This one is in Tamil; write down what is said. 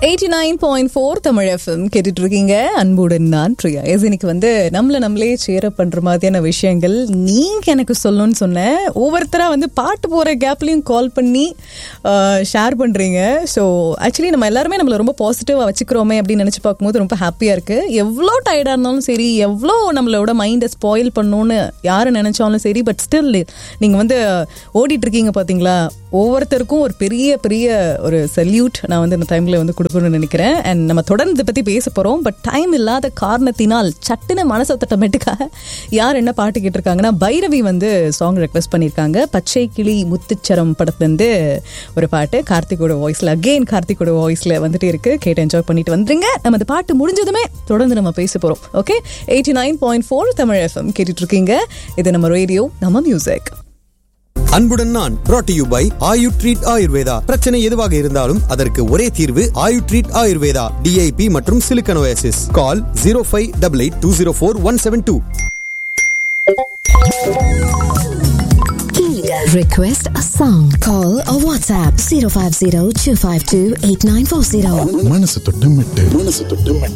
Eighty nine point four Tamil FM கேட்டுட்டு இருக்கீங்க அன்புடன் நான் பிரியா எஸ் இன்னைக்கு வந்து நம்மள நம்மளே சேர பண்ற மாதிரியான விஷயங்கள் நீங்க எனக்கு சொல்லணும்னு சொன்னேன் ஒவ்வொருத்தரா வந்து பாட்டு போற கேப்லயும் கால் பண்ணி ஷேர் பண்றீங்க ஸோ ஆக்சுவலி நம்ம எல்லாருமே நம்மள ரொம்ப பாசிட்டிவா வச்சுக்கிறோமே அப்படின்னு நினைச்சு பார்க்கும்போது ரொம்ப ஹாப்பியா இருக்கு எவ்வளோ டயர்டா இருந்தாலும் சரி எவ்வளோ நம்மளோட மைண்டை ஸ்பாயில் பண்ணணும்னு யாரு நினைச்சாலும் சரி பட் ஸ்டில் நீங்க வந்து ஓடிட்டு இருக்கீங்க பாத்தீங்களா ஒவ்வொருத்தருக்கும் ஒரு பெரிய பெரிய ஒரு சல்யூட் நான் வந்து இந்த டைம்ல வந்து கொடுக்கணும்னு நினைக்கிறேன் அண்ட் நம்ம தொடர்ந்து இதை பத்தி பேச போறோம் பட் டைம் இல்லாத காரணத்தினால் சட்டுன்னு மனசை தட்டமேட்டுக்காக யார் என்ன பாட்டு கேட்டிருக்காங்கன்னா பைரவி வந்து சாங் ரெக்வெஸ்ட் பண்ணியிருக்காங்க பச்சை கிளி முத்துச்சரம் படத்துலேருந்து ஒரு பாட்டு கார்த்திகோட வாய்ஸ்ல அகெயின் கார்த்திகோட வாய்ஸ்ல வந்துட்டு இருக்கு கேட்டு என்ஜாய் பண்ணிட்டு வந்துருங்க நம்ம இந்த பாட்டு முடிஞ்சதுமே தொடர்ந்து நம்ம பேச போறோம் okay eighty nine point four Tamil FM கேட்டுட்டு இருக்கீங்க இது நம்ம ரேடியோ நம்ம மியூசிக் அன்புடன் நான் brought to you by Ayu treat Ayurveda பிரச்சனை எதுவாக இருந்தாலும் அதற்கு ஒரே தீர்வு ஆயு ட்ரீட் ஆயுர்வேதா டிஐபி மற்றும் சிலிக்கனோசிஸ் call zero five double eight two zero four one seven two Request a song. Call or WhatsApp 050 252 8940. மனசு தொட்டு மெட்டு மனசு தொட்டு மெட்டு